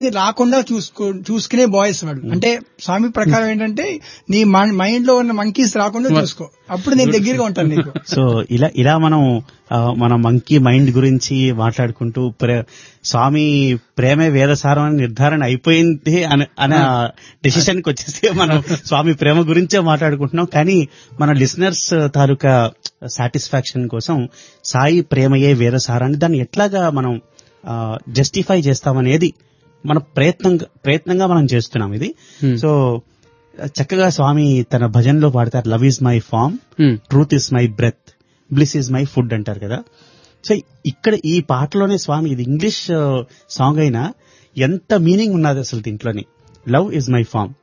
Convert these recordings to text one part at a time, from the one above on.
రాకుండా చూసుకో చూసుకునే బాయ్స్ వాడు అంటే స్వామి ప్రకారం ఏంటంటే నీ మైండ్ లో ఉన్న మంకీస్ రాకుండా చూసుకో అప్పుడు నేను దగ్గరగా ఉంటాను నీకు సో ఇలా ఇలా మనం ఆ, మన మంకీ మైండ్ గురించి మాట్లాడుకుంటూ ప్రే స్వామి ప్రేమే వేదసారం అని నిర్ధారణ అయిపోయింది అని అనే డెసిషన్ కి వచ్చేసి మనం స్వామి ప్రేమ గురించే మాట్లాడుకుంటున్నాం కానీ మన లిసనర్స్ తాలూకా సాటిస్ఫాక్షన్ కోసం సాయి ప్రేమయే వేదసారాన్ని దాన్ని ఎట్లాగా మనం జస్టిఫై చేస్తామనేది మన ప్రయత్నం ప్రయత్నంగా మనం చేస్తున్నాం ఇది Hmm. సో చక్కగా స్వామి తన భజనలో పాడతారు love is my form hmm. Truth is my breath bliss is my food అంటారు కదా సో ఇక్కడ ఈ పాటలోనే స్వామి ఇది ఇంగ్లీష్ సాంగ్ అయినా ఎంత మీనింగ్ ఉన్నది అసలు దీంట్లోని love is my form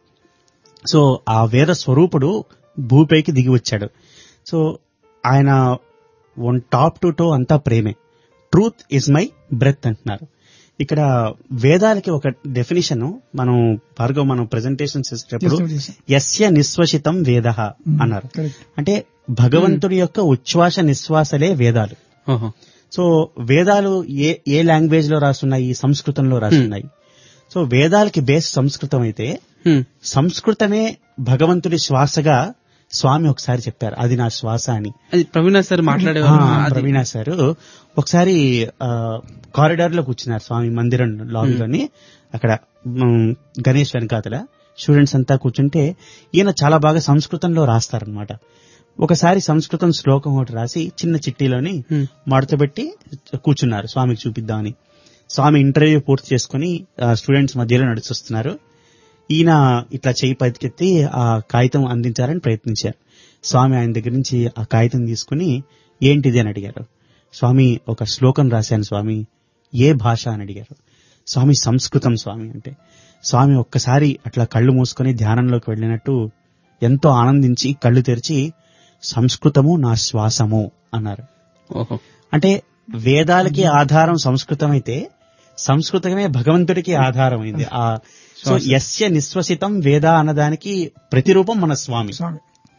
so ఆ వేద స్వరూపుడు భూపైకి దిగి వచ్చాడు సో ఆయన వన్ టాప్ టు టో అంతా ప్రేమే ట్రూత్ ఇస్ మై బ్రెత్ అంటున్నారు ఇక్కడ వేదాలకి ఒక డెఫినేషన్ మనం భార్గవ్ మనం ప్రెజెంటేషన్ చేసేటప్పుడు చేస్తాం, చేస్తాం. యస్య నిశ్వసితం వేద అన్నారు కరెక్ట్ అంటే భగవంతుడి యొక్క ఉచ్ఛ్వాస నిశ్వాసలే వేదాలు ఓహో సో వేదాలు ఏ ఏ లాంగ్వేజ్ లో రాసున్నాయి సంస్కృతంలో రాసున్నాయి సో వేదాలకి బేస్ సంస్కృతం అయితే హ్మ్. సంస్కృతమే భగవంతుడి శ్వాసగా స్వామి ఒకసారి చెప్పారు అది నా శ్వాస అని అది ప్రవీణ సార్ మాట్లాడేవారు ఆ, అది ప్రవీణ సార్ ఒకసారి కారిడార్ లో కూర్చున్నారు స్వామి మందిరం లాబీలోని అక్కడ మ్, గణేష్ వెనకాతల స్టూడెంట్స్ అంతా కూర్చుంటే ఈయన చాలా బాగా సంస్కృతంలో రాస్తారనమాట ఒకసారి సంస్కృతం శ్లోకం ఒకటి రాసి చిన్న చిట్టీలోని హ్మ్. మడతపెట్టి కూర్చున్నారు స్వామికి చూపిద్దామని స్వామి ఇంటర్వ్యూ పూర్తి చేసుకుని స్టూడెంట్స్ మధ్యలో నడుచొస్తున్నారు ఈయన ఇట్లా చేయి పైకెత్తి ఆ కాగితం అందించాలని ప్రయత్నించారు స్వామి ఆయన దగ్గర నుంచి ఆ కాగితం తీసుకుని ఏంటిది అని అడిగారు స్వామి ఒక శ్లోకం రాశాను స్వామి ఏ భాష అని అడిగారు స్వామి సంస్కృతం స్వామి అంటే స్వామి ఒక్కసారి అట్లా కళ్ళు మూసుకొని ధ్యానంలోకి వెళ్ళినట్టు ఎంతో ఆనందించి కళ్ళు తెరిచి సంస్కృతము నా శ్వాసము అన్నారు ఓహో అంటే వేదాలకి ఆధారం సంస్కృతం అయితే సంస్కృతమే భగవంతుడికి ఆధారం అయింది ఆ సో యస్య నిశ్వసితం వేద అన్నదానికి ప్రతిరూపం మన స్వామి స్వామి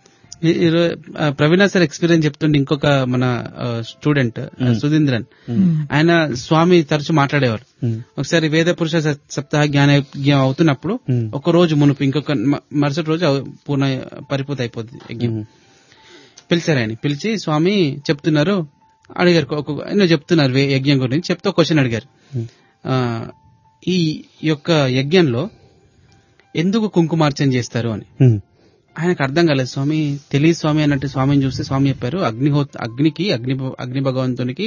ఈ- ఈ రో- ఆ, ప్రవీణ సార్ ఎక్స్పీరియన్స్ చెప్తుండే ఇంకొక మన స్టూడెంట్ సుధీంద్రన్ ఆయన స్వామి తరచు మాట్లాడేవారు Hmm. ఒకసారి వేద పురుష స- సప్తాహ జ్ఞాన యజ్ఞం అవుతున్నప్పుడు Hmm. ఒక రోజు మునుపు ఇంకొక మ- మరుసటి రోజు అవ- పూర్ణ పరిపూర్తి అయిపోద్ది యజ్ఞం Hmm. పిలిచారు ఆయన పిలిచి స్వామి చెప్తున్నారు అడిగారు ఒక ఎన్నో చెప్తున్నారు వే- యజ్ఞం గురించి చెప్తే ఒక క్వశ్చన్ అడిగారు Hmm. ఆ, ఈ యొక్క యజ్ఞంలో ఎందుకు కుంకుమార్చన చేస్తారు అని Hmm. ఆయనకు అర్థం కాలేదు స్వామి తెలియదు స్వామి అన్నట్టు స్వామిని చూస్తే స్వామి చెప్పారు అగ్నిహో అగ్నికి అగ్ని అగ్ని భగవంతునికి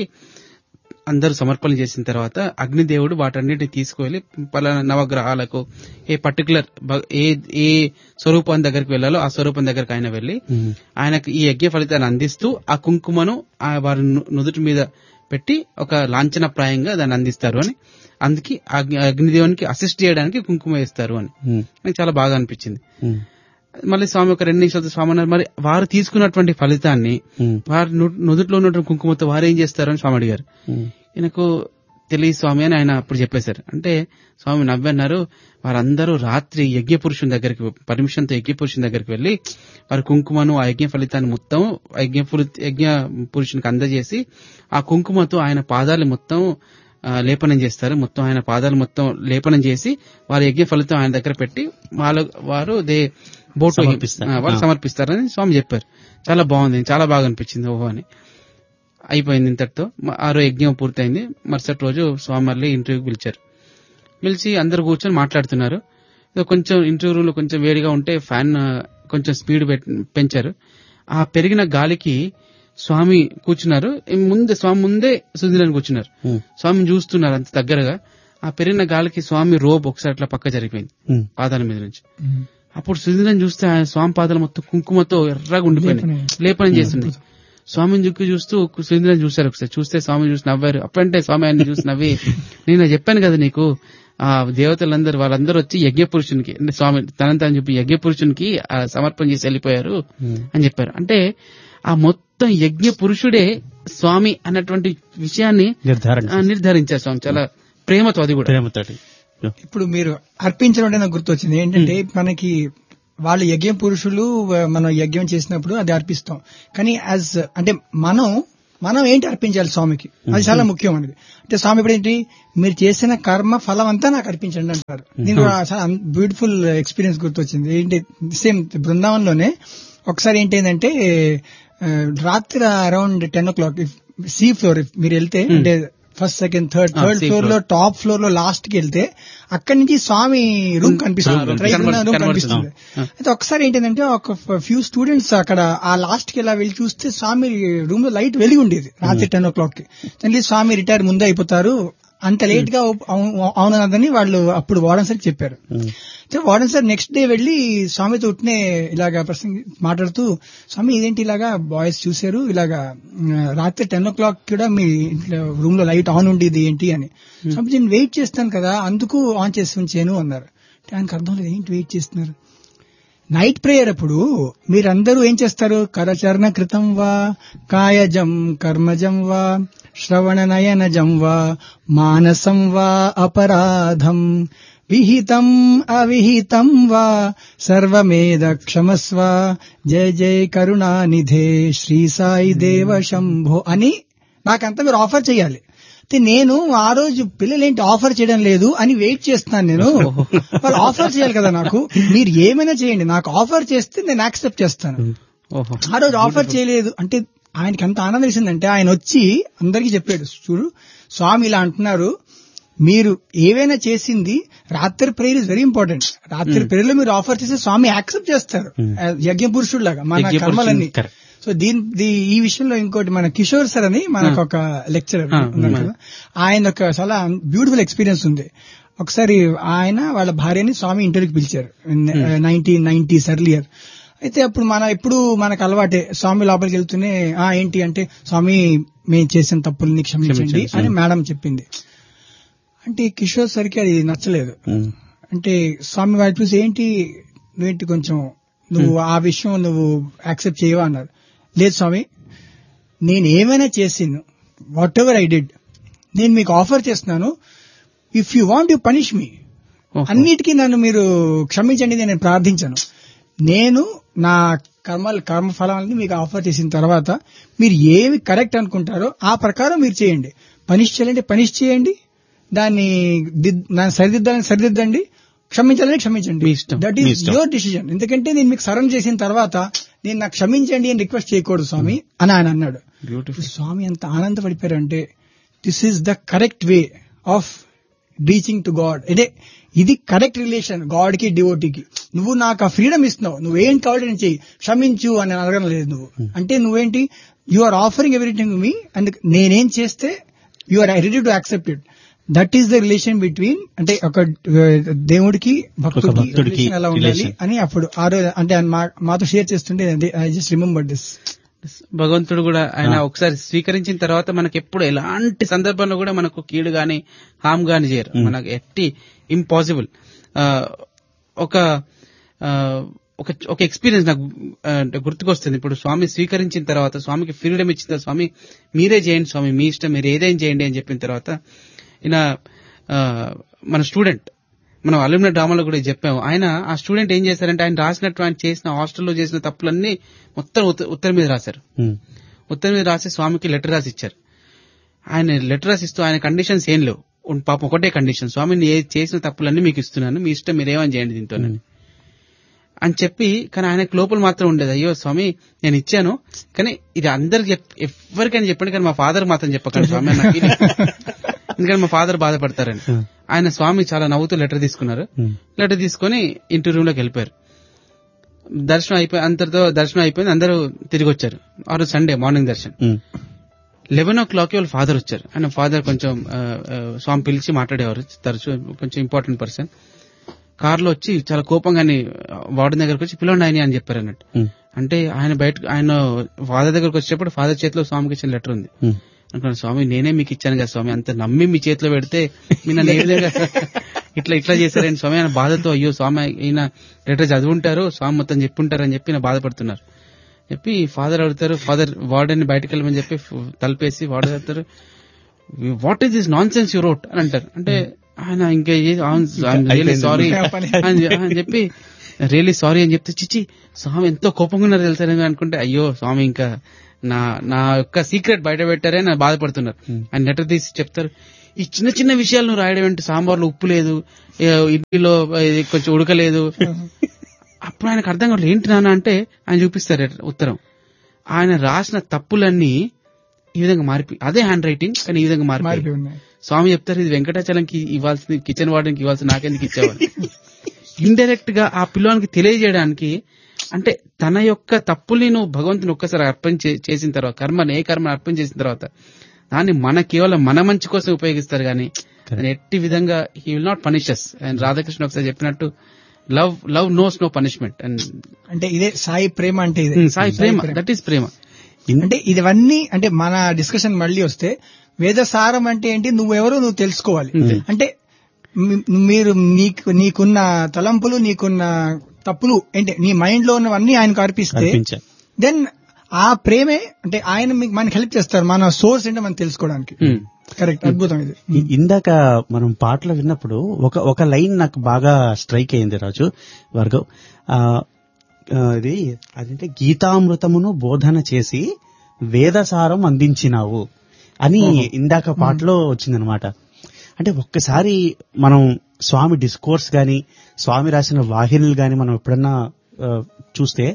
అందరూ సమర్పణ చేసిన తర్వాత అగ్నిదేవుడు వాటన్నిటిని తీసుకువెళ్లి పలానా నవగ్రహాలకు ఏ పర్టికులర్ ఏ ఏ స్వరూపం దగ్గరికి వెళ్ళాలో ఆ స్వరూపం దగ్గరికి ఆయన వెళ్లి Hmm. ఆయనకు ఈ యజ్ఞ ఫలితాన్ని అందిస్తూ ఆ కుంకుమను ఆ వారి ను- నుదుటి మీద పెట్టి ఒక లాంఛనప్రాయంగా దాన్ని అందిస్తారు అని అందుకే అగ్ని- అగ్నిదేవునికి అసిస్ట్ చేయడానికి కుంకుమ వేస్తారు అని Hmm. నాకు చాలా బాగా అనిపించింది Hmm. మళ్ళీ స్వామి ఒక రెండు నిమిషాలు స్వామి అన్నారు మరి వారు తీసుకున్నటువంటి ఫలితాన్ని Hmm. వారి ను- నుదుట్లో ఉన్నటువంటి కుంకుమతో వారు ఏం చేస్తారు అని స్వామి అడిగారు Hmm. ఈయనకు తెలియదు స్వామి అని ఆయన అప్పుడు చెప్పేశారు అంటే స్వామి నవ్వన్నారు వారందరూ రాత్రి యజ్ఞ పురుషుని దగ్గరికి పర్మిషన్ తో యజ్ఞ పురుషుని దగ్గరికి వెళ్లి వారి కుంకుమను ఆ యజ్ఞ ఫలితాన్ని మొత్తం ఆ యజ్ఞ పురు- యజ్ఞ పురుషునికి అందజేసి ఆ కుంకుమతో ఆయన పాదాలు మొత్తం ఆ, లేపనం చేస్తారు మొత్తం ఆయన పాదాలు మొత్తం లేపనం చేసి వారి యజ్ఞ ఫలితం ఆయన దగ్గర పెట్టి వాళ్ళ వారు దే బోటు సమర్పిస్తారు. ఆ, వాళ్ళు ఆ. సమర్పిస్తారని స్వామి చెప్పారు చాలా బాగుంది చాలా బాగా అనిపించింది ఓహో అని అయిపోయింది ఇంతటితో మ- ఆరో యజ్ఞం పూర్తయింది మరుసటి రోజు స్వామి మళ్ళీ ఇంటర్వ్యూకి పిలిచారు పిలిచి అందరు కూర్చొని మాట్లాడుతున్నారు ఏదో కొంచెం ఇంటర్వ్యూ రూమ్ లో కొంచెం వేడిగా ఉంటే ఫ్యాన్ ఆ, కొంచెం స్పీడ్ పెట్- పెంచారు ఆ పెరిగిన గాలికి స్వామి కూర్చున్నారు ఈ ముందే స్వామి ముందే సుధీరని కూర్చున్నారు Hmm. స్వామిని చూస్తున్నారు అంత దగ్గరగా ఆ పెరిగిన గాలికి స్వామి రోబ్ ఒకసారి అట్లా పక్క జరిగిపోయింది Hmm. పాదాల మీద నుంచి అప్పుడు సుధీరని చూస్తే ఆయన స్వామి పాదాలు మొత్తం కుంకుమతో ఎర్రగా ఉండిపోయినాయి లేపనం. లేపనం చేస్తుంది స్వామిని చుక్కి చూస్తూ సుధీరని చూశారు ఒకసారి చూస్తే స్వామి చూసి నవ్వారు అప్పుడంటే స్వామి ఆయన చూసి నవ్వి నేను చెప్పాను కదా నీకు ఆ దేవతలందరూ వాళ్ళందరూ వచ్చి యజ్ఞ పురుషునికి అంటే స్వామి తనంత అని చెప్పి యజ్ఞ పురుషునికి ఆ సమర్పణ చేసి వెళ్ళిపోయారు అని చెప్పారు అంటే ఆ మొత్తం యజ్ఞ పురుషుడే స్వామి అన్నటువంటి విషయాన్ని నిర్ధారణ ఆ, నిర్ధారించారు స్వామి చాలా ప్రేమతో అది కూడా ప్రేమతోటి ఇప్పుడు మీరు అర్పించడం అంటే నాకు గుర్తొచ్చింది ఏంటంటే మనకి వాళ్ళు యజ్ఞ పురుషులు వ- మనం యజ్ఞం చేసినప్పుడు అది అర్పిస్తాం కానీ యాజ్ అంటే మనం మనం ఏంటి అర్పించాలి స్వామికి అది చాలా ముఖ్యం అనేది అంటే స్వామి ఇప్పుడు ఏంటి మీరు చేసిన కర్మ ఫలం అంతా నాకు అర్పించండి అంటారు దీని కూడా చాలా బ్యూటిఫుల్ ఎక్స్పీరియన్స్ గుర్తొచ్చింది ఏంటి సేమ్ బృందావనంలోనే ఒకసారి ఏంటి ఏంటంటే ఆ, రాత్రి around ten o'clock C floor మీరు వెళ్తే అంటే first second third Ah, third sea floor లో floor. టాప్ ఫ్లోర్ లో లాస్ట్ కి వెళ్తే అక్కడి నుంచి స్వామి రూమ్ కనిపిస్తుంది room Right ఉన్న కనబడుతుంది, room కనిపిస్తుంది కనబడుతుంది. అయితే ఒకసారి ఏంటంటే ఒక ఫ్యూ స్టూడెంట్స్ అక్కడ ఆ లాస్ట్ కి ఇలా వెళ్ళి చూస్తే స్వామి రూమ్ లో లైట్ వెలిగి ఉండేది రాత్రి టెన్ ఓ క్లాక్ కి తల్లి స్వామి రిటైర్ ముందే అయిపోతారు అంత లేట్ గా అవు- అవునదని వాళ్ళు అప్పుడు వార్డెన్ సార్ చెప్పారు అయితే వార్డెన్ సార్ నెక్స్ట్ డే వెళ్ళి స్వామితో ఉట్నే ఇలాగా ప్రసంగి మాట్లాడుతూ స్వామి ఇదేంటి ఇలాగా బాయ్స్ చూశారు ఇలాగా ఉమ్, రాత్రి టెన్ ఓ క్లాక్ కూడా మీ రూమ్ లో లైట్ ఆన్ ఉండేది ఏంటి అని స్వామి నేను వెయిట్ చేస్తాను కదా అందుకు ఆన్ చేసి ఉంచాను అన్నారు అంటే ఆయనకు అర్థం లేదు ఏంటి వెయిట్ చేస్తున్నారు నైట్ ప్రేయర్ అప్పుడు మీరందరూ ఏం చేస్తారు కరచరణ కృతం వా కాయజం కర్మజం వా శ్రవణ నయనజం వా మానసం వా అపరాధం విహితం అవిహితం వా సర్వమేద క్షమస్వ జయ జయ కరుణానిధే శ్రీ సాయి దేవ శంభో అని నాకంతా మీరు ఆఫర్ చేయాలి అయితే నేను ఆ రోజు పిల్లలు ఏంటి ఆఫర్ చేయడం లేదు అని వెయిట్ చేస్తున్నాను నేను వాళ్ళు ఆఫర్ చేయాలి కదా నాకు మీరు ఏమైనా చేయండి నాకు ఆఫర్ చేస్తే నేను యాక్సెప్ట్ చేస్తాను ఓహో ఆ రోజు ఆఫర్ చేయలేదు అంటే ఆయనకి ఎంత ఆనందం వేసిందంటే ఆయన వచ్చి అందరికీ చెప్పాడు చూడు స్వామి ఇలా అంటున్నారు మీరు ఏవైనా చేసింది రాత్రి ప్రేయర్ ఇస్ వెరీ ఇంపార్టెంట్ రాత్రి ప్రేయర్లో మీరు ఆఫర్ చేస్తే స్వామి యాక్సెప్ట్ చేస్తారు యజ్ఞ పురుషుడు లాగా మన యజ్ఞ పురుషుడు, కర్మలన్నీ correct. సో దీని దీ- ఈ విషయంలో ఇంకోటి మన కిషోర్ సార్ అని మనకు ఒక లెక్చరర్ ఆ, ఉన్నారు కదా ఆయన ఒక చాలా బ్యూటిఫుల్ ఎక్స్పీరియన్స్ ఉంది ఒకసారి ఆయన వాళ్ళ భార్యని స్వామి ఇంటర్వ్యూకి పిలిచారు నైన్టీన్ నైన్టీస్ ఎర్లియర్ అయితే అప్పుడు మన ఎప్పుడు మనకు అలవాటే స్వామి లోపలికి వెళ్తూనే ఆ ఏంటి అంటే స్వామి మేము చేసిన తప్పుల్ని క్షమించండి క్షమించండి. అని మేడం చెప్పింది అంటే కిషోర్ సార్కి అది నచ్చలేదు అంటే స్వామి వారి చూసి ఏంటి నువ్వేంటి కొంచెం నువ్వు ఆ విషయం నువ్వు యాక్సెప్ట్ చేయవా అన్నారు లేదు స్వామి నేను ఏమైనా చేసిను వాట్ ఎవర్ ఐ డిడ్ నేను మీకు ఆఫర్ చేస్తున్నాను if you want you punish me ఓహో. అన్నిటికీ నన్ను మీరు క్షమించండి నేను ప్రార్థించాను నేను నా కర్మల కర్మ ఫలాలని మీకు ఆఫర్ చేసిన తర్వాత మీరు ఏమి కరెక్ట్ అనుకుంటారో ఆ ప్రకారం మీరు చేయండి పనిష్ చేయాలంటే పనిష్ చేయండి దాన్ని దిద్- దాన్ని సరిదిద్దాలని సరిదిద్దండి క్షమించాలని క్షమించండి మీ ఇష్టం. దట్ మీ ఈస్ ఇష్టం. యువర్ డిసిజన్ ఎందుకంటే నేను మీకు సరం చేసిన తర్వాత నేను నాకు క్షమించండి అని రిక్వెస్ట్ చేయకూడదు స్వామి అని ఆయన అన్నాడు బ్యూటిఫుల్ ఇప్పుడు స్వామి ఎంత ఆనందపడిపోయారు అంటే this is the correct way of reaching to God అంటే ఇది కరెక్ట్ రిలేషన్ గాడ్ కి డివోటీకి నువ్వు నాకు ఆ ఫ్రీడమ్ ఇస్తున్నావు నువ్వేం కావాలి నేను చెయ్యి క్షమించు అని అడగడం లేదు నువ్వు అంటే నువ్వేంటి you are offering everything me and నేనేం చేస్తే you are ready to accept it that is the relation between అంటే ఒక uh, దేవుడికి భక్తుడికి భక్తుడికి relation ఎలా ఉండాలి relation. అని అప్పుడు ఆ రోజు అంటే ఆయన మా- మాతో షేర్ చేస్తుంటే ఐ జస్ట్ రిమెంబర్ దిస్ భగవంతుడు కూడా ఆయన ఒకసారి స్వీకరించిన తర్వాత మనకి ఎప్పుడు ఎలాంటి సందర్భంలో కూడా మనకు కీడు గాని హామ్ గాని చేయరు మనకు ఎట్టి ఇంపాసిబుల్ ఒక ఆ, ఒక ఒక ఎక్స్పీరియన్స్ నాకు ఆ, అంటే గుర్తుకొస్తుంది ఇప్పుడు స్వామి స్వీకరించిన తర్వాత స్వామికి ఫ్రీడమ్ ఇచ్చిన తర్వాత, స్వామి మీరే చేయండి స్వామి మీ ఇష్టం మీరు ఏదైనా చేయండి అని చెప్పిన తర్వాత ఈయన ఆ, మన స్టూడెంట్ మనం అల్యూమిన డ్రామాలో కూడా చెప్పాము ఆయన ఆ స్టూడెంట్ ఏం చేశారంటే ఆయన రాసినట్టు ఆయన చేసిన హాస్టల్లో చేసిన తప్పులన్నీ మొత్తం ఉత్త- ఉత్తరం మీద రాశారు ఉత్తరం మీద రాసి స్వామికి లెటర్ రాసి ఇచ్చారు ఆయన లెటర్ రాసి ఇస్తూ ఆయన కండిషన్స్ ఏం లేవు ఉన్ పాపం ఒకటే కండిషన్ స్వామి నేను ఏ- చేసిన తప్పులన్నీ మీకు ఇస్తున్నాను మీ ఇష్టం మీరు ఏమని చేయండి దీంతో అని చెప్పి కానీ ఆయనకు లోపల మాత్రం ఉండేది అయ్యో స్వామి నేను ఇచ్చాను కానీ ఇది అందరికి చెప్- ఎవరికైనా చెప్పండి కానీ మా ఫాదర్ మాత్రం చెప్పకండి స్వామి అన్న feeling. ఎందుకంటే మా ఫాదర్ బాధపడతారని ఆయన స్వామి చాలా నవ్వుతూ లెటర్ తీసుకున్నారు లెటర్ తీసుకొని ఇంటి రూమ్ లోకి వెళ్ళిపోయారు దర్శనం అయిపోయి అంతటితో దర్శనం అయిపోయింది అందరూ తిరిగి వచ్చారు ఆ రోజు సండే మార్నింగ్ దర్శనం లెవెన్ ఓ క్లాక్ వాళ్ళ ఫాదర్ వచ్చారు ఆయన ఫాదర్ కొంచెం ఆ, ఆ, స్వామి పిలిచి మాట్లాడేవారు తరచు కొంచెం ఇంపార్టెంట్ పర్సన్ కార్లో వచ్చి చాలా కోపంగాని వార్డెన్ దగ్గరకు వచ్చి పిలవండి ఆయన అని చెప్పారు అన్నట్టు అంటే ఆయన బయట ఆయన ఫాదర్ దగ్గరకు వచ్చేటప్పుడు ఫాదర్ చేతిలో స్వామికి ఇచ్చిన లెటర్ ఉంది అనుకున్నాను స్వామి నేనే మీకు ఇచ్చాను కదా స్వామి అంత నమ్మి మీ చేతిలో పెడితే మీ నన్ను ఏ విధంగా ఇట్లా ఇట్లా చేశారని స్వామి ఆయన బాధతో అయ్యో స్వామి ఈయన లెటర్ చదువుంటారు స్వామి మొత్తం చెప్పుంటారు అని చెప్పి నా బాధపడుతున్నారు చెప్పి ఫాదర్ అడుగుతారు ఫాదర్ వార్డెన్ బయటకు వెళ్ళమని చెప్పి ఫ్- తలుపేసి వార్డెన్ అడుగుతారు what is this nonsense you wrote అని అంటారు అంటే ఆయన ఇంకా రియలీ సారీ అని చెప్పి రియలీ సారీ అని చెప్తే చిచ్చి స్వామి ఎంతో కోపంగా ఉన్నారు తెలుసా అని అనుకుంటే అయ్యో స్వామి ఇంకా నా నా యొక్క సీక్రెట్ బయట పెట్టారే నా బాధపడుతున్నారు ఆయన లెటర్ తీసి చెప్తారు ఈ చిన్న చిన్న విషయాలు నువ్వు రాయడం ఏంటి సాంబార్లో ఉప్పు లేదు ఏ, ఇడ్లీలో ఇది కొంచెం ఉడకలేదు అప్పుడు ఆయనకు అర్థం కావట్లేదు ఏంటి నాన్న అంటే ఆయన చూపిస్తారు letter- ఉత్తరం ఆయన రాసిన తప్పులన్నీ ఈ విధంగా మారిపోయి అదే హ్యాండ్ రైటింగ్ కానీ ఈ విధంగా మారిపోయి మారిపోయి ఉన్నాయి స్వామి చెప్తారు ఇది వెంకటాచలంకి ఇవ్వాల్సింది కిచెన్ వార్డెన్కి ఇవ్వాల్సింది నాకెందుకు ఇచ్చేవాడు ఇండైరెక్ట్ గా ఆ పిల్లవానికి తెలియజేయడానికి అంటే తన యొక్క తప్పుల్ని నువ్వు భగవంతుని ఒక్కసారి అర్పణ చే- చేసిన తర్వాత కర్మని ఏ కర్మని అర్పణ చేసిన తర్వాత దాన్ని మన కేవలం మన మంచి కోసం ఉపయోగిస్తారు కానీ దాన్ని ఎట్టి విధంగా he will not punishes and Radhakrishna ఒకసారి చెప్పినట్టు love love knows no punishment and అంటే ఇదే సాయి ప్రేమ అంటే ఇదే సాయి ప్రేమ దట్ ఈస్ ప్రేమ అంటే ఇవన్నీ అంటే మన డిస్కషన్ మళ్ళీ వస్తే వేద సారం అంటే ఏంటి నువ్వెవరో నువ్వు తెలుసుకోవాలి అంటే మీ- మీరు నీకు నీకున్న తలంపులు నీకున్న తప్పులు ఏంటి నీ మైండ్ లో ఉన్నవన్నీ ఆయనకు అర్పిస్తే అర్పించారు దెన్ ఆ ప్రేమే అంటే ఆయన మీకు మనకి హెల్ప్ చేస్తారు మన సోర్స్ ఏంటో మనం తెలుసుకోవడానికి Hmm. కరెక్ట్ అద్భుతం ఇది ఇ- ఇందాక మనం పాటలు విన్నప్పుడు ఒక ఒక లైన్ నాకు బాగా స్ట్రైక్ అయింది రాజు వర్గం ఆ, ఆ, ఇది అదంటే గీతామృతమును బోధన చేసి వేదసారం అందించినావు అని ఇందాక పాటలో వచ్చిందనమాట అంటే ఒక్కసారి మనం స్వామి డిస్కోర్స్ గాని స్వామి రాసిన వాహినులు గాని మనం ఎప్పుడన్నా ఆ, చూస్తే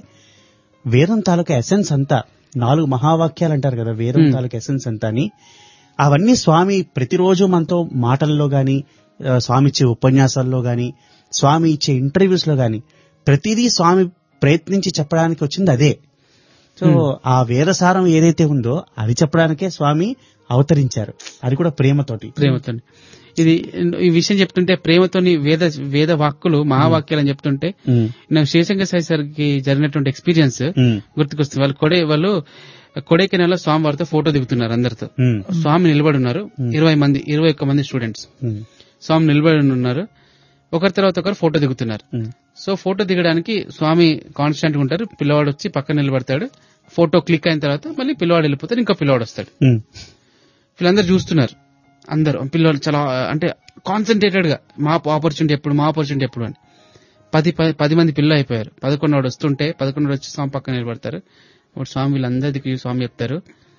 వేదం తాలూకా ఎసెన్స్ అంతా నాలుగు మహావాక్యాలు అంటారు కదా వేదం తాలూకా ఎసెన్స్ అంతా అని అవన్నీ స్వామి ప్రతిరోజు మనతో మాటల్లో గాని ఆ, స్వామి ఇచ్చే ఉపన్యాసాల్లో గాని స్వామి ఇచ్చే ఇంటర్వ్యూస్ లో గాని ప్రతిదీ స్వామి ప్రయత్నించి చెప్పడానికి వచ్చింది అదే సో ఆ వేదసారం ఏదైతే ఉందో అది చెప్పడానికే స్వామి అవతరించారు అది కూడా ప్రేమతోటి ప్రేమతో ఇది ఈ విషయం చెప్తుంటే ప్రేమతోని వేద వేద వాక్కులు మహావాక్యాలు అని చెప్తుంటే ఉమ్, నాకు శివశంకర్ సాయి సార్ కి జరిగినటువంటి ఎక్స్పీరియన్స్ ఉమ్, గుర్తుకొస్తుంది వాళ్ళు కొడే వాళ్ళు కొడైకెనాల్లో స్వామివారితో ఫోటో దిగుతున్నారు అందరితో ఉమ్, స్వామి నిలబడి ఉన్నారు ఇరవై మంది ఇరవై ఒక్క మంది స్టూడెంట్స్ ఉమ్, స్వామి నిలబడి ఉన్నారు ఒకరి తర్వాత ఒకరు ఫోటో దిగుతున్నారు ఉమ్, సో ఫోటో దిగడానికి స్వామి కాన్స్టెంట్ గా ఉంటారు పిల్లవాడు వచ్చి పక్కన నిలబడతాడు ఫోటో క్లిక్ అయిన తర్వాత మళ్ళీ పిల్లవాడు వెళ్ళిపోతాడు ఇంకో పిల్లవాడు వస్తాడు ఉమ్, వీళ్ళందరూ చూస్తున్నారు అందరూ పిల్లలు చాలా అంటే కాన్సన్ట్రేటెడ్ గా మా ఆపర్చునిటీ ఎప్పుడు మా ఆపర్చునిటీ ఎప్పుడు అని పది ప- పది మంది పిల్లలు అయిపోయారు పదకొండోడు వస్తుంటే పదకొండోడు వచ్చి స్వామి పక్కన నిలబడతారు అప్పుడు స్వామి వీళ్ళందరికీ స్వామి చెప్తారు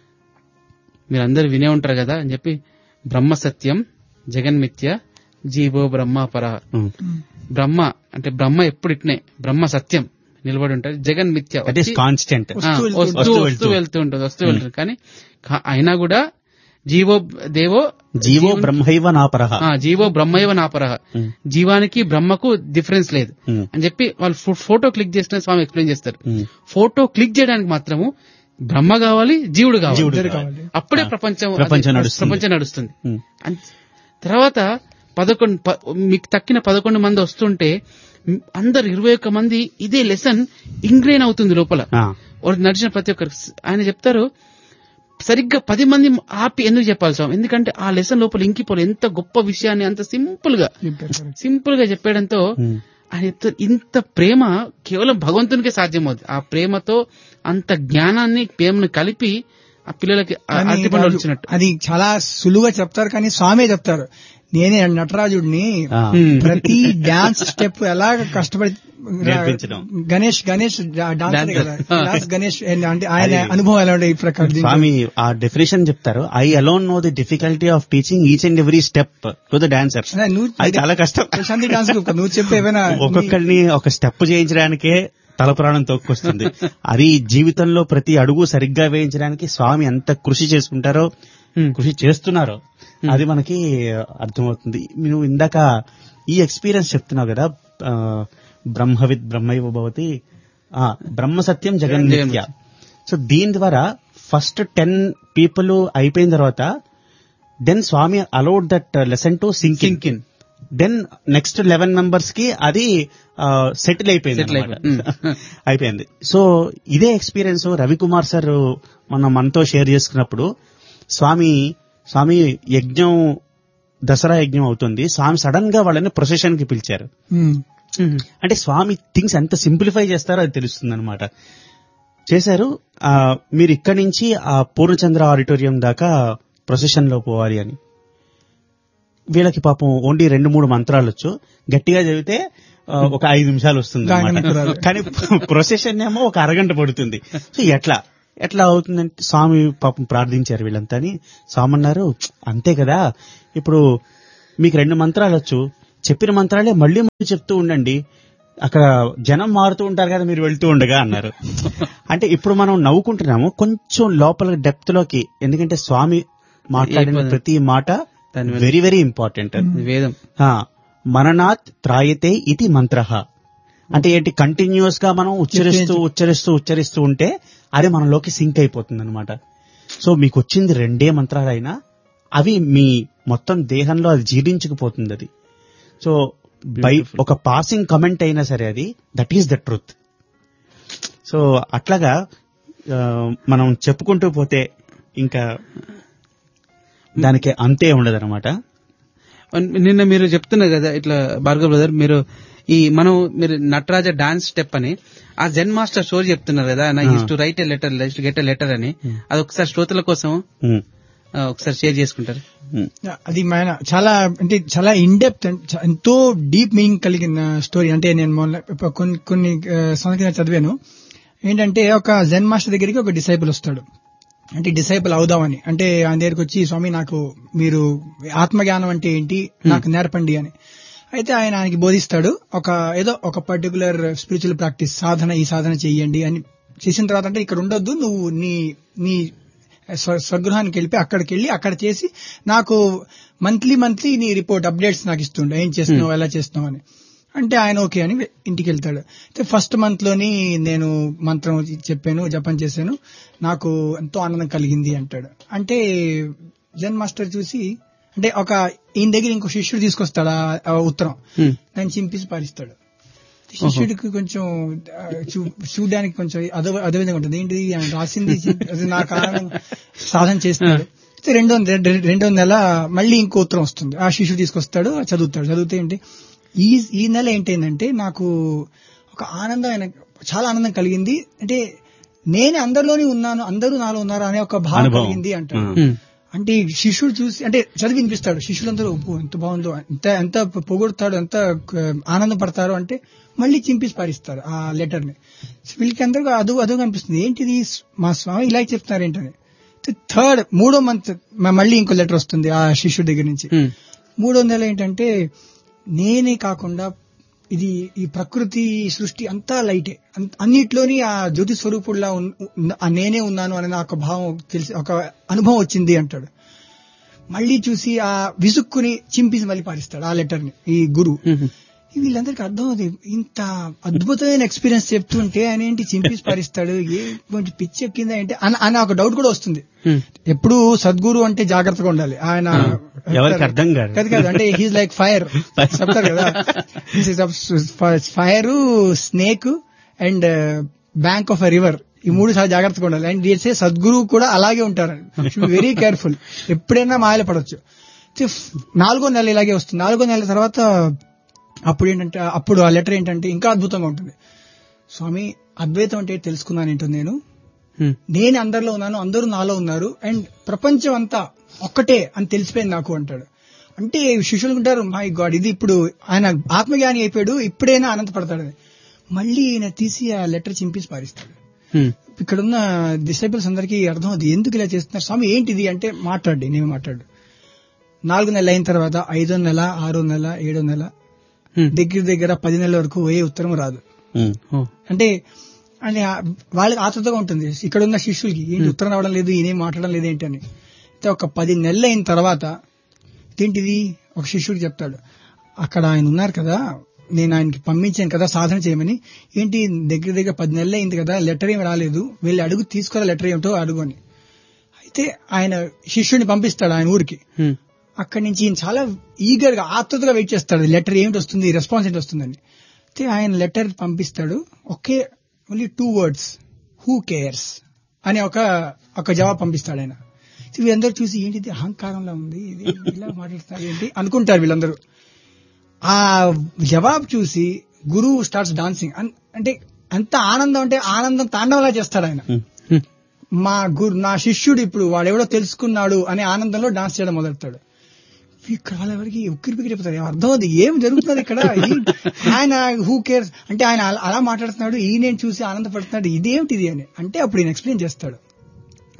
మీరందరూ వినే ఉంటారు కదా అని చెప్పి బ్రహ్మ సత్యం జగన్మిథ్య జీవో బ్రహ్మ పర ఉమ్. బ్రహ్మ అంటే బ్రహ్మ ఎప్పుడు ఇట్నే బ్రహ్మ సత్యం నిలబడి ఉంటారు జగన్ మిథ్య దట్ ఈస్ వచ్చి- కాన్స్టెంట్ ఆ, వస్తూ వెళ్తూ వస్తూ వస్తూ వస్తూ వెళ్తూ. వెళ్తూ ఉంటుంది వస్తూ వెళ్తుంది కానీ కా- అయినా కూడా జీవో దేవో జీవో జీవన్- బ్రహ్మైవ నాపరహ ఆ, జీవో బ్రహ్మైవ నాపరహ ఉమ్, జీవానికి బ్రహ్మకు డిఫరెన్స్ లేదు ఉమ్, అని చెప్పి వాళ్ళు ఫో- ఫోటో క్లిక్ చేసిన స్వామి ఎక్స్ప్లెయిన్ చేస్తారు ఉమ్. ఫోటో క్లిక్ చేయడానికి మాత్రము బ్రహ్మ కావాలి జీవుడు కావాలి జీవుడు ఇద్దరు కావాలి. కావాలి అప్పుడే ఆ, ప్రపంచం ప్రపంచం అది- నడుస్తుంది. ప్రపంచం నడుస్తుంది ఉమ్. అన్- తర్వాత పదకొండు ప- మీకు తక్కిన పదకొండు మంది వస్తుంటే మ్, అందరు ఇరవై ఒక్క మంది ఇదే లెసన్ ఇంగ్రేన్ అవుతుంది లోపల ఆ, వాడు నడిచిన ప్రతి ఒక్కరు ఆయన చెప్తారు సరిగ్గా పది మంది ఆపి ఎందుకు చెప్పాలి స్వామి ఎందుకంటే ఆ లెసన్ లోపల ఇంకిపోలు ఎంత గొప్ప విషయాన్ని అంత సింపుల్ గా చెప్పారు, correct. సింపుల్ గా చెప్పడంతో ఉమ్. ఆయన చెప్తారు, ఇంత ప్రేమ కేవలం భగవంతునికే సాధ్యమవుతుంది ఆ ప్రేమతో అంత జ్ఞానాన్ని ప్రేమను కలిపి ఆ పిల్లలకి ఆ కానీ అరటిపండు రాజు, వచ్చినట్టు అది చాలా సులువుగా చెప్తారు కానీ స్వామే చెప్తారు నేనే నటరాజుడిని ఆ. ప్రతి డాన్స్ స్టెప్ ఎలా కష్టపడి నేర్పించడం. Ganesh Ganesh dance Dancer. కదా క్లాస్ గణేష్ అంటే ఆయన అనుభవం ఎలా ఉండే ఈ ప్రకారం దీంట్లో? స్వామి ఆ డెఫినేషన్ చెప్తారు I alone know the difficulty of teaching each and every step to the dancers అదే నువ్వు అది చాలా కష్టం ప్రశాంతి డాన్స్ గ్రూప్ కదా, నువ్వు చెప్పే ఏమైనా ఒక్కొక్కరిని ఒక స్టెప్ చేయించడానికే తలపురాణం తోక్కొస్తుంది అది జీవితంలో ప్రతి అడుగు సరిగ్గా వేయించడానికి స్వామి ఎంత కృషి చేసుకుంటారో Hmm. కృషి చేస్తున్నారో అది మనకి అర్థమవుతుంది నువ్వు ఇందాక ఈ ఎక్స్పీరియన్స్ చెప్తున్నావు కదా ఆ, బ్రహ్మవిత్ బ్రహ్మైవ భవతి ఆ, బ్రహ్మ సత్యం జగన్మిత్య సో దీని ద్వారా ఫస్ట్ టెన్ పీపుల్ అయిపోయిన తర్వాత then Swami allowed that lesson to sink Sink in. Then next eleven members కి అది సెటిల్ అయిపోయింది Settle అన్నమాట. అయిపోయింది. అయిపోయింది సో ఇదే ఎక్స్పీరియన్స్ రవికుమార్ సార్ మన మనతో షేర్ చేసుకున్నప్పుడు స్వామి స్వామి యజ్ఞం దసరా యజ్ఞం అవుతుంది స్వామి సడన్ గా వాళ్ళని ప్రొసెషన్ కి పిలిచారు ఉమ్, అంటే స్వామి థింగ్స్ ఎంత సింప్లిఫై చేస్తారో అది తెలుస్తుంది అనమాట చేశారు ఆ, మీరు ఇక్కడి నుంచి ఆ పూర్ణచంద్ర ఆడిటోరియం దాకా ప్రొసెషన్ లో పోవాలి అని వీళ్ళకి పాపం ఓన్లీ రెండు మూడు మంత్రాలు వచ్చు గట్టిగా చదివితే ఆ, ఒక ఐదు నిమిషాలు వస్తుంది గాంగనపురాలు. కానీ ప్రొసెషన్ ఏమో ఒక అరగంట పడుతుంది సో ఎట్లా ఎట్లా అవుతుందంటే స్వామి పాపం ప్రార్థించారు వీళ్ళంతా అని స్వామి అన్నారు అంతే కదా ఇప్పుడు మీకు రెండు మంత్రాలు వచ్చు చెప్పిన మంత్రాలే మళ్ళీ మళ్ళీ చెప్తూ ఉండండి అక్కడ జనం మారుతూ ఉంటారు కదా మీరు వెళ్తూ ఉండగా అన్నారు అంటే ఇప్పుడు మనం నవ్వుకుంటున్నాము కొంచెం లోపల డెప్త్ లోకి ఎందుకంటే స్వామి మాట్లాడిన ఏ పదం? ప్రతి మాట దాని వెనక- వెరీ వెరీ ఇంపార్టెంట్ ఇది వేదం మననాత్ త్రాయతే ఇది మంత్ర అంటే ఏంటి కంటిన్యూస్ గా మనం ఉచ్చరిస్తూ ఉచ్చరిస్తూ ఉచ్చరిస్తూ ఉంటే అది మనలోకి సింక్ అయిపోతుంది అనమాట సో మీకు వచ్చింది రెండే మంత్రాలైనా అవి మీ మొత్తం దేహంలో అది జీర్ణించుకుపోతుంది అది సో బై Beautiful. ఒక పాసింగ్ కమెంట్ అయినా సరే అది that is the truth so అట్లాగా ఆ, మనం చెప్పుకుంటూ పోతే ఇంకా దానికి అంతే ఉండదన్నమాట నిన్న మీరు చెప్తున్నారు కదా ఇట్లా భార్గవ్ బ్రదర్ మీరు ఈ మనం మీరు నటరాజ డాన్స్ స్టెప్ అని ఆ జెన్ మాస్టర్ స్టోరీ చెప్తున్నారు కదా నా use to write a letter get a letter అని అది ఒకసారి శ్రోతల కోసం ఉమ్, ఆ, ఒకసారి షేర్ చేసుకుంటారు ఉమ్, అది మన చాలా అంటే చాలా ఇన్డెప్త్ ఎంతో డీప్ మీనింగ్ కలిగిన స్టోరీ అంటే నేను మొన్న ఇప్పుడు కొన్ని కొన్ని ఆ, సంవత్సరాల కింద చదివాను ఏంటంటే ఒక జెన్ మాస్టర్ దగ్గరికి ఒక డిసైపుల్ వస్తాడు అంటే డిసైపుల్ అవుదామని అంటే ఆయన దగ్గరికి వచ్చి స్వామి నాకు మీరు ఆత్మజ్ఞానం అంటే ఏంటి నాకు నేర్పండి అని అయితే ఆయన ఆయనకి బోధిస్తాడు ఒక ఏదో ఒక పర్టికులర్ స్పిరిచువల్ ప్రాక్టీస్ సాధన ఈ సాధన చెయ్యండి అని చేసిన తర్వాత అంటే ఇక్కడ ఉండొద్దు నువ్వు నీ నీ స్వ- స్వగృహానికి వెళ్ళి అక్కడికి వెళ్ళి అక్కడ చేసి నాకు మంత్లీ మంత్లీ నీ రిపోర్ట్ అప్డేట్స్ నాకు ఇస్తుండే ఏం చేస్తున్నావు ఎలా చేస్తున్నావు అని అంటే ఆయన ఓకే అని ఇంటికి వెళ్తాడు అయితే ఫస్ట్ మంత్ లోని నేను మంత్రం చెప్పాను జపం చేశాను నాకు ఎంతో ఆనందం కలిగింది అంటాడు అంటే జన్ మాస్టర్ చూసి అంటే ఒక ఈయన దగ్గర ఇంకో శిష్యుడు తీసుకొస్తాడు ఆ- ఆ ఉత్తరం హ్మ్. దాన్ని చింపేసి పారిస్తాడు శిష్యుడికి కొంచెం ఆ, చూ- చూడ్డానికి కొంచెం అదో అదే విధంగా ఉంటుంది ఏంటి ఆయన రాసింది చి- అది నాకు ఆనందం సాధన చేస్తున్నాడు అయితే రెండో రె- రెండో నెల మళ్ళీ ఇంకో ఉత్తరం వస్తుంది ఆ శిష్యుడు తీసుకొస్తాడు చదువుతాడు చదివితే ఏంటి ఈ ఈ నెల ఏంటంటే నాకు ఒక ఆనందమైన చాలా ఆనందం కలిగింది అంటే నేను అందరిలోనే ఉన్నాను అందరూ నాలో ఉన్నారు అనే ఒక భావం అనుభవం. కలిగింది అంటాడు ఆ. హ్మ్. అంటే ఈ శిష్యుడు చూసి అంటే చదివి వినిపిస్తాడు శిష్యులందరూ "అబ్బో, ఎంత బాగుందో ఎంత ఎంత పొగుడుతాడు ఎంత ఆ, ఆనందపడతారు అంటే మళ్ళీ చింపేసి పారిస్తారు ఆ లెటర్ ని వీళ్ళకి అందరూ అదు అదో కనిపిస్తుంది ఏంటిది మా స్వామి ఇలా చెప్తున్నారు ఏంటని థర్డ్ మూడో మంత్ మళ్ళీ ఇంకో లెటర్ వస్తుంది ఆ శిష్యుడి దగ్గర నుంచి హ్మ్. మూడో నెల ఏంటంటే నేనే కాకుండా ఇది ఈ ప్రకృతి ఈ సృష్టి అంతా లైటే అన్- అన్నిట్లోని ఆ జ్యోతి స్వరూపుడులా ఉన్- ఉన్న- ఆ నేనే ఉన్నాను అనే నాకు ఒక భావం తెలిసి ఒక అనుభవం వచ్చింది అంటాడు మళ్ళీ చూసి ఆ విసుక్కుని చింపేసి మళ్ళీ పారిస్తాడు ఆ లెటర్ ని ఈ గురువు హ్మ్. వీళ్ళందరికీ అర్థం అవుతుంది ఇంత అద్భుతమైన ఎక్స్పీరియన్స్ చెప్తుంటే ఆయన ఏంటి చింపేసి పారిస్తాడు ఏ కొంచెం పిచ్చి ఎక్కిందా ఏంటి అని అని ఒక డౌట్ కూడా వస్తుంది హ్మ్. ఎప్పుడు సద్గురు అంటే జాగ్రత్తగా ఉండాలి ఆయన ఎవరికి అర్థం కాదు. కాదు కాదు అంటే హీస్ లైక్ ఫైర్ చెప్తారు కదా fire snake and bank of a river ఈ మూడు చాలా జాగ్రత్తగా ఉండాలి అండ్ చేసే సద్గురు కూడా అలాగే ఉంటారు వెరీ కేర్ఫుల్ ఎప్పుడైనా మాయలు పడవచ్చు అయితే ఫ్- నాలుగో నెల ఇలాగే వస్తుంది నాలుగో నెల తర్వాత అప్పుడు ఏంటంటే అప్పుడు ఆ లెటర్ ఏంటంటే ఇంకా అద్భుతంగా ఉంటుంది స్వామి అద్వైతం అంటే తెలుసుకున్నాను ఏంటో నేను హ్మ్. నేను అందరిలో ఉన్నాను అందరూ నాలో ఉన్నారు అండ్ ప్రపంచం అంతా ఒక్కటే అని తెలిసిపోయింది నాకు అంటాడు అంటే శిష్యులు ఉంటారు మై గాడ్ ఇది ఇప్పుడు ఆయన ఆత్మజ్ఞాని అయిపోయాడు ఇప్పుడైనా ఆనందపడతాడు మళ్ళీ ఈయన తీసి ఆ లెటర్ చింపేసి పారిస్తాడు హ్మ్. ఇక్కడున్న డిసైబుల్స్ అందరికీ అర్థం అవుతుంది ఎందుకు ఇలా చేస్తున్నారు స్వామి ఏంటిది అంటే మాట్లాడి నేను మాట్లాడు నాలుగు నెలలు అయిన తర్వాత ఐదో నెల ఆరో నెల ఏడో నెల హ్మ్. దగ్గర దగ్గర పది నెలల వరకు ఏ ఉత్తరం రాదు ఉమ్, ఓ. అంటే అని ఆ- వాళ్ళకి ఆతృతగా ఉంటుంది ఇక్కడ ఉన్న శిష్యులకి ఏంటి ఉత్తరం రావడం లేదు ఈయనేం మాట్లాడడం లేదు ఏంటి అని అయితే ఒక పది నెలలు అయిన తర్వాత ఏంటిది ఒక శిష్యుడు చెప్తాడు అక్కడ ఆయన ఉన్నారు కదా నేను ఆయనకి పంపించాను కదా సాధన చేయమని ఏంటి దగ్గర దగ్గర పది నెలలు అయింది కదా లెటర్ ఏమి రాలేదు వెళ్ళి అడుగు తీసుకురా లెటర్ ఏమిటో అడుగు అని అయితే ఆయన శిష్యుడిని పంపిస్తాడు ఆయన ఊరికి హ్మ్. అక్కడి నుంచి ఈయన చాలా ఈగర్ గా ఆతృతగా వెయిట్ చేస్తాడు లెటర్ ఏమిటి వస్తుంది రెస్పాన్స్ ఏంటి వస్తుందని అయితే ఆయన లెటర్ పంపిస్తాడు ఒకే only two words who cares అనే ఒక ఒక జవాబు పంపిస్తాడు ఆయన సో వీళ్ళందరూ చూసి ఏంటిది అహంకారంలో ఉంది ఇది ఇలా మాట్లాడుతున్నారు ఏంటి అనుకుంటారు వీళ్ళందరూ ఆ జవాబు చూసి గురువు స్టార్ట్స్ డాన్సింగ్ అంటే అంత ఆనందం అంటే ఆనందం తాండవలా చేస్తాడు ఆయన ఉమ్. హ్మ్. మా గురు నా శిష్యుడు ఇప్పుడు వాడెవడో తెలుసుకున్నాడు అనే ఆనందంలో డాన్స్ చేయడం మొదలెడతాడు ఇక్కడ వాళ్ళెవరికి ఉక్కిరి పిక్కిరి అయిపోతారు ఏం అర్థం అవుతుంది ఏం జరుగుతుంది ఇక్కడ ఈ- ఆయన హూ కేర్స్ అంటే ఆయన అలా- అలా మాట్లాడుతున్నాడు ఈ నేను చూసి ఆనందపడుతున్నాడు ఇదేమిటిది అని అంటే అప్పుడు ఈయన ఎక్స్ప్లెయిన్ చేస్తాడు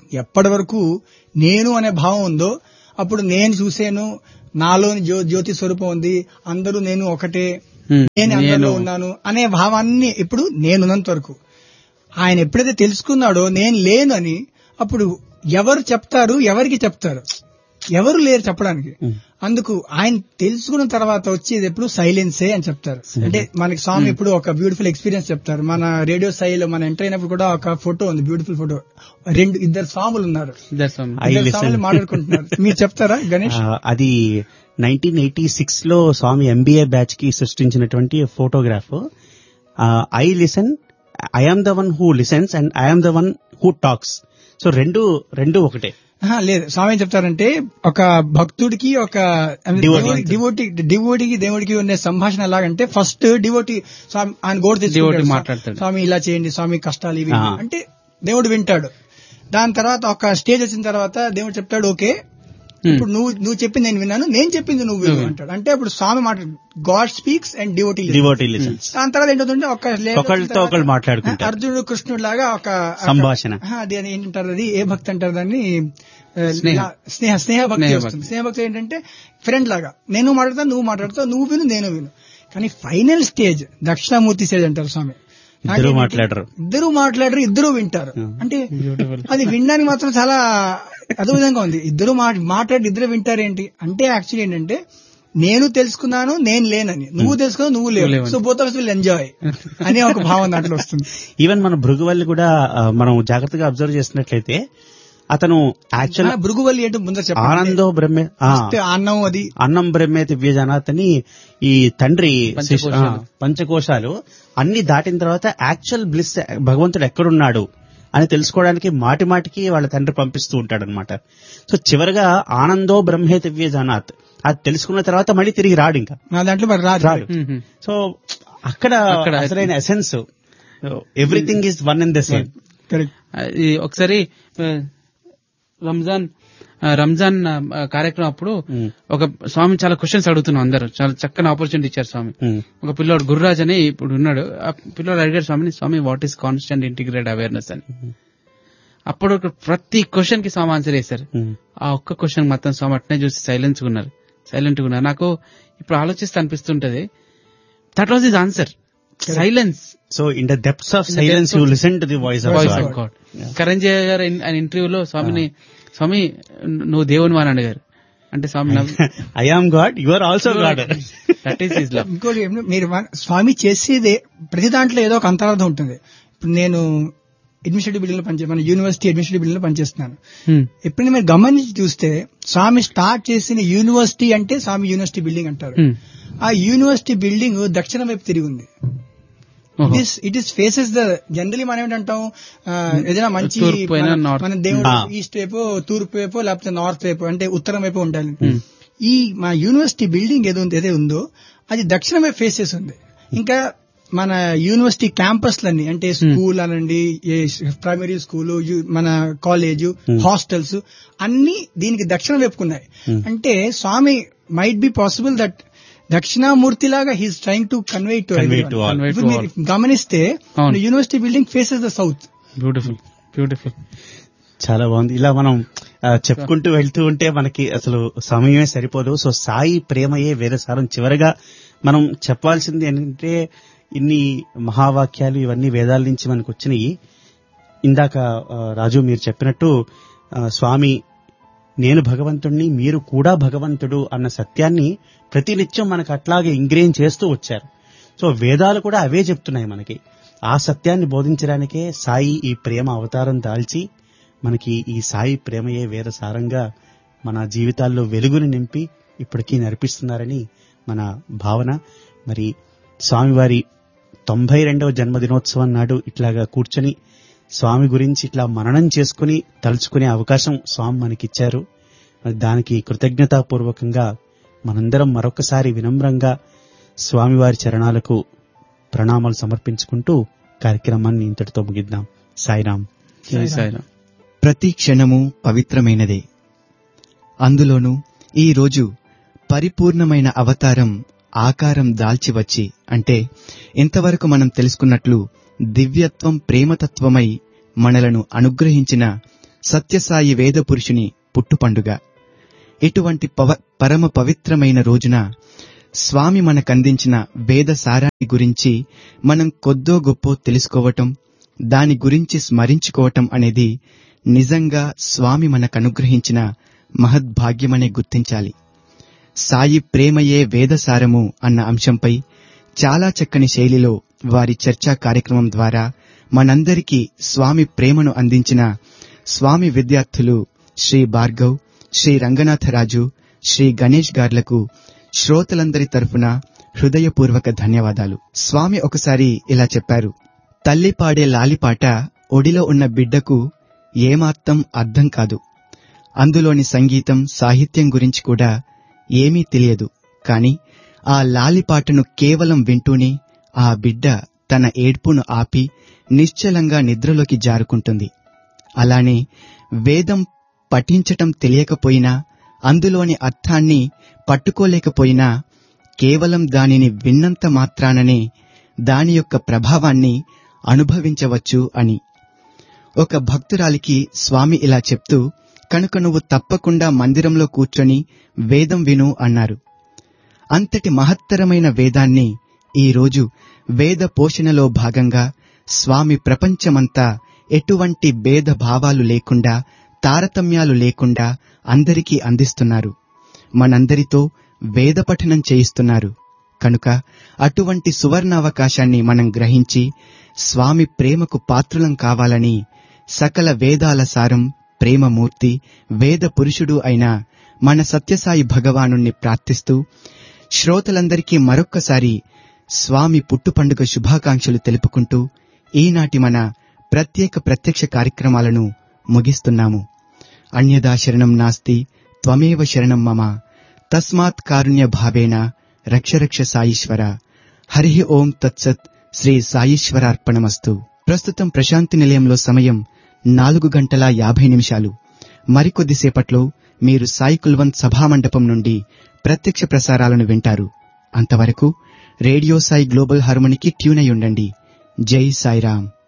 ఎప్పటి వరకు నేను అనే భావం ఉందో అప్పుడు నేను చూసాను నాలోని జ్యో జ్యోతి స్వరూపం ఉంది అందరూ నేను ఒకటే Hmm. నేను అందరిలో నేను- ఉన్నాను అనే భావాన్ని ఇప్పుడు నేనున్నంత వరకు ఆయన ఎప్పుడైతే తెలుసుకున్నాడో నేను లేను అని అప్పుడు ఎవరు చెప్తారు ఎవరికి చెప్తారు ఎవరు లేరు చెప్పడానికి అందుకు ఆయన తెలుసుకున్న తర్వాత వచ్చేది ఎప్పుడు సైలెన్సే అని చెప్తారు అంటే మనకి స్వామి ఇప్పుడు ఒక బ్యూటిఫుల్ ఎక్స్పీరియన్స్ చెప్తారు మన రేడియో స్థాయిలో మన ఎంటర్ అయినప్పుడు కూడా ఒక ఫోటో ఉంది బ్యూటిఫుల్ ఫోటో రెండు ఇద్దరు స్వాములు ఉన్నారు ఇద్దరు స్వామి I ఇద్దరు listen. స్వాములు మాట్లాడుకుంటున్నారు మీరు చెప్తారా గణేష్ ఆ, అది నైన్టీన్ ఎయిటీ సిక్స్ లో స్వామి ఎంబీఏ బ్యాచ్ కి సృష్టించినటువంటి photograph I listen I'm the one who listens and I'm the one who talks so రెండు రెండు ఒకటే ఆహా, లేదు స్వామి ఏం చెప్తారంటే ఒక భక్తుడికి ఒక Devotee. డివోటి డివోటికి దేవుడికి ఉండే సంభాషణ ఎలాగంటే ఫస్ట్ డివోటి స్వామి ఆయన గోడు Devotee తెచ్చుకుంటాడు మాట్లాడతాడు. స్వామి ఇలా చేయండి స్వామి కష్టాలు ఇవి ఆ. అంటే దేవుడు వింటాడు దాని తర్వాత ఒక స్టేజ్ వచ్చిన తర్వాత దేవుడు చెప్తాడు ఓకే ఇప్పుడు నువ్వు నువ్వు చెప్పింది నేను విన్నాను నేను చెప్పింది నువ్వు విను నువ్వు. అంటాడు అంటే అప్పుడు స్వామి మాట God speaks and devotee devotee listens దాని తర్వాత ఏంటంటే ఒక level వచ్చిన ఒకళ్ళతో తర్వాత ఒకళ్ళు మాట్లాడుకుంటారు. అర్జునుడు కృష్ణుడు లాగా ఒక ఒక- సంభాషణ. ఆహా, అది అని ఏంటంటారు అది ఏ భక్తి అంటారు దాన్ని ఆ, స్నేహ. లా- స్నేహ స్నేహ భక్తి స్నేహ వస్తుంది భక్తి. స్నేహ భక్తి ఏంటంటే ఫ్రెండ్ లాగా నేను మాట్లాడతా నువ్వు మాట్లాడతావు నువ్వు విను నేను విను కానీ ఫైనల్ స్టేజ్ దక్షిణామూర్తి స్టేజ్ అంటారు స్వామి ఇద్దరు నాకేంటంటే మాట్లాడరు. ఇద్దరు మాట్లాడరు ఇద్దరు వింటారు ఆ. అంటే Beautiful. అది వినడానికి మాత్రం చాలా అదో విధంగా ఉంది ఇద్దరు మా- మాట్లాడి ఇద్దరు వింటారేంటి అంటే యాక్చువల్లీ ఏంటంటే నేను తెలుసుకున్నాను నేను లేనని నువ్వు తెలుసుకున్నావు నువ్వు లేవు లేవని. So both of will enjoy అనే ఒక భావం దాంట్లో వస్తుంది ఈవెన్ మన భృగువల్లి కూడా ఆ, మనం జాగ్రత్తగా అబ్జర్వ్ చేసినట్లయితే అతను యాక్చువల్ ఆ, భృగువల్లి ఏంటో ముందర చెప్పండి ఆనందో బ్రహ్మే ఆ, ఫస్ట్ అన్నం అది అన్నం బ్రహ్మే దివ్యజనాథ్ అని ఈ తండ్రి శిష్యు- ఆ, పంచకోశాలు. పంచకోశాలు అన్ని దాటిన తర్వాత యాక్చువల్ బ్లిస్ భగవంతుడు ఎక్కడున్నాడు అని తెలుసుకోవడానికి మాటి మాటికి వాళ్ళ తండ్రి పంపిస్తూ ఉంటాడనమాట సో చివరిగా ఆనందో బ్రహ్మే దివ్యజనాథ్ అది తెలుసుకున్న తర్వాత మళ్ళీ తిరిగి రాడు ఇంకా నా దాంట్లో మరి రాదు రాడు మ్మ్. సో అక్కడ అక్కడ అసలైన essence everything is one in the same correct అది ఒకసారి ఆ, రంజాన్ ఆ, రంజాన్ ఆ, కార్యక్రమం అప్పుడు మ్మ్. ఒక స్వామి చాలా క్వశ్చన్స్ అడుగుతున్నాం అందరు చాలా చక్కని ఆపర్చునిటీ ఇచ్చారు స్వామి ఒక పిల్లోడు గురురాజ్ అని ఇప్పుడు ఉన్నాడు ఆ పిల్లోడు అడిగాడు స్వామిని Swami what is constant integrate awareness అని అప్పుడు ఒక ప్రతి క్వశ్చన్ కి స్వామి ఆన్సర్ చేశారు ఆ ఒక్క క్వశ్చన్ మొత్తం స్వామి అట్నే చూసి సైలెన్స్ ఉన్నారు సైలెంట్ ఉన్నారు నాకు ఇప్పుడు ఆలోచిస్తే అనిపిస్తుంటది that was is answer silence so in the depths of In the silence depths you of- listen to the voice of voice God of God Karanjaiah garu in- ఆయన ఇంటర్వ్యూలో స్వామిని స్వామి నువ్వు దేవుని అని అడిగారు అంటే Swami I am God you are also God that is is love ఇంకోటి ఏమి- మీరు మన- స్వామి చేసేదే ప్రతి దాంట్లో ఏదో ఒక అంతరార్థం ఉంటుంది ఇప్పుడు నేను అడ్మినిస్ట్రేటివ్ బిల్డింగ్ లో పనిచే మన యూనివర్సిటీ అడ్మినిస్ట్రేటివ్ బిల్డింగ్ లో పనిచేస్తున్నాను ఎప్పుడైనా మీరు గమనించి చూస్తే స్వామి స్టార్ట్ చేసిన యూనివర్సిటీ అంటే స్వామి యూనివర్సిటీ బిల్డింగ్ అంటారు ఆ యూనివర్సిటీ బిల్డింగ్ దక్షిణం వైపు తిరిగి ఉంది it is it is faces the generally మనం ఏంటంటాం ఆ, ఏదైనా మంచి తూర్పు అయినా మన- north. మన దేవుడు ఆ. ఈస్ట్ వైపు తూర్పు వైపు లేకపోతే నార్త్ వైపు అంటే ఉత్తరం వైపు ఉండాలి Hmm. ఈ మా యూనివర్సిటీ బిల్డింగ్ ఏదో ఉంది- ఏదో ఉందో అది దక్షిణం వైపు ఫేస్ చేసి ఉంది ఇంకా మన యూనివర్సిటీ క్యాంపస్లన్నీ అంటే స్కూల్ అనండి ప్రైమరీ స్కూల్ మన కాలేజ్ హాస్టల్స్ అన్ని దీనికి దక్షిణం వైపుకున్నాయి Hmm. అంటే Swami might be possible that Dakshinamurthy లాగా he's trying to convey to Convey to all. Convey to all. గమనిస్తే అవును. University building faces the south beautiful beautiful చాలా బాగుంది ఇలా మనం ఆ, చెప్పుకుంటూ వెళ్తూ ఉంటే మనకి అసలు సమయమే సరిపోదు సో సాయి ప్రేమయే వేరే సారం చివరగా మనం చెప్పాల్సింది ఏంటంటే ఇన్ని మహావాక్యాలు ఇవన్నీ వేదాల నుంచి మనకు వచ్చినాయి ఇందాక ఆ, రాజు మీరు చెప్పినట్టు ఆ, స్వామి నేను భగవంతుణ్ణి మీరు కూడా భగవంతుడు అన్న సత్యాన్ని ప్రతినిత్యం మనకు అట్లాగే ఇంగ్రేన్ చేస్తూ వచ్చారు సో వేదాలు కూడా అవే చెప్తున్నాయి మనకి ఆ సత్యాన్ని బోధించడానికే సాయి ఈ ప్రేమ అవతారం దాల్చి మనకి ఈ సాయి ప్రేమయే వేరే సారంగా మన జీవితాల్లో వెలుగుని నింపి ఇప్పటికీ నడిపిస్తున్నారని మన భావన మరి స్వామివారి తొంభై రెండవ జన్మదినోత్సవం నాడు ఇట్లాగా కూర్చొని స్వామి గురించి ఇట్లా మననం చేసుకుని తలుచుకునే అవకాశం స్వామి మనకిచ్చారు మరి దానికి కృతజ్ఞతాపూర్వకంగా మనందరం మరొకసారి వినమ్రంగా స్వామివారి చరణాలకు ప్రణామాలు సమర్పించుకుంటూ కార్యక్రమాన్ని ఇంతటితో ముగిద్దాం సాయిరాం జై సాయిరామ్ ప్రతి క్షణము పవిత్రమైనదే అందులోనూ ఈ రోజు పరిపూర్ణమైన అవతారం ఆకారం దాల్చి వచ్చి అంటే ఇంతవరకు మనం తెలుసుకున్నట్లు దివ్యత్వం ప్రేమతత్వమై మనలను అనుగ్రహించిన సత్యసాయి వేద పురుషుని పుట్టుపండుగ ఇటువంటి పవ పరమ పవిత్రమైన రోజున స్వామి మనకందించిన వేద సారాన్ని గురించి మనం కొద్దో గొప్పో తెలుసుకోవటం దాని గురించి స్మరించుకోవటం అనేది నిజంగా స్వామి మనకనుగ్రహించిన మహద్భాగ్యమనే గుర్తించాలి సాయి ప్రేమయే వేదసారము అన్న అంశంపై చాలా చక్కని శైలిలో వారి చర్చా కార్యక్రమం ద్వారా మనందరికీ స్వామి ప్రేమను అందించిన స్వామి విద్యార్థులు శ్రీ భార్గవ్ శ్రీ రంగనాథరాజు శ్రీ గణేష్ గార్లకు శ్రోతలందరి తరఫున హృదయపూర్వక ధన్యవాదాలు స్వామి ఒకసారి ఇలా చెప్పారు తల్లి పాడే లాలిపాట ఒడిలో ఉన్న బిడ్డకు ఏమాత్రం అర్థం కాదు అందులోని సంగీతం సాహిత్యం గురించి కూడా ఏమీ తెలియదు కాని ఆ లాలిపాటను కేవలం వింటూనే ఆ బిడ్డ తన ఏడ్పును ఆపి నిశ్చలంగా నిద్రలోకి జారుకుంటుంది అలానే వేదం పఠించటం తెలియకపోయినా అందులోని అర్థాన్ని పట్టుకోలేకపోయినా కేవలం దానిని విన్నంత మాత్రాననే దాని యొక్క ప్రభావాన్ని అనుభవించవచ్చు అని ఒక భక్తురాలికి స్వామి ఇలా చెప్తూ కనుక నువ్వు తప్పకుండా మందిరంలో కూర్చొని వేదం విను అన్నారు అంతటి మహత్తరమైన వేదాన్ని ఈరోజు వేద పోషణలో భాగంగా స్వామి ప్రపంచమంతా ఎటువంటి భేద భావాలు లేకుండా తారతమ్యాలు లేకుండా అందరికీ అందిస్తున్నారు మనందరితో వేద పఠనం చేయిస్తున్నారు కనుక అటువంటి సువర్ణావకాశాన్ని మనం గ్రహించి స్వామి ప్రేమకు పాత్రులం కావాలని సకల వేదాల సారం ప్రేమమూర్తి వేద పురుషుడు అయిన మన సత్యసాయి భగవానుణ్ణి ప్రార్థిస్తూ శ్రోతలందరికీ మరొక్కసారి స్వామి పుట్టుపండుగ శుభాకాంక్షలు తెలుపుకుంటూ ఈనాటి మన ప్రత్యేక ప్రత్యక్ష కార్యక్రమాలను ముగిస్తున్నాము అన్యదా శరణం నాస్తి త్వమేవ శరణం మమ తస్మాత్ కారుణ్య భావేన రక్ష రక్ష సాయీశ్వర హరి ఓం తత్సత్ శ్రీ సాయీశ్వరార్పణమస్తు ప్రస్తుతం ప్రశాంతి నిలయంలో సమయం నాలుగు గంటల యాభై నిమిషాలు మరికొద్దిసేపట్లో మీరు సాయి కుల్వంత్ సభామండపం నుండి ప్రత్యక్ష ప్రసారాలను వింటారు అంతవరకు రేడియో సాయి గ్లోబల్ హార్మోనికి ట్యూన్ అయి ఉండండి జై సాయిరాం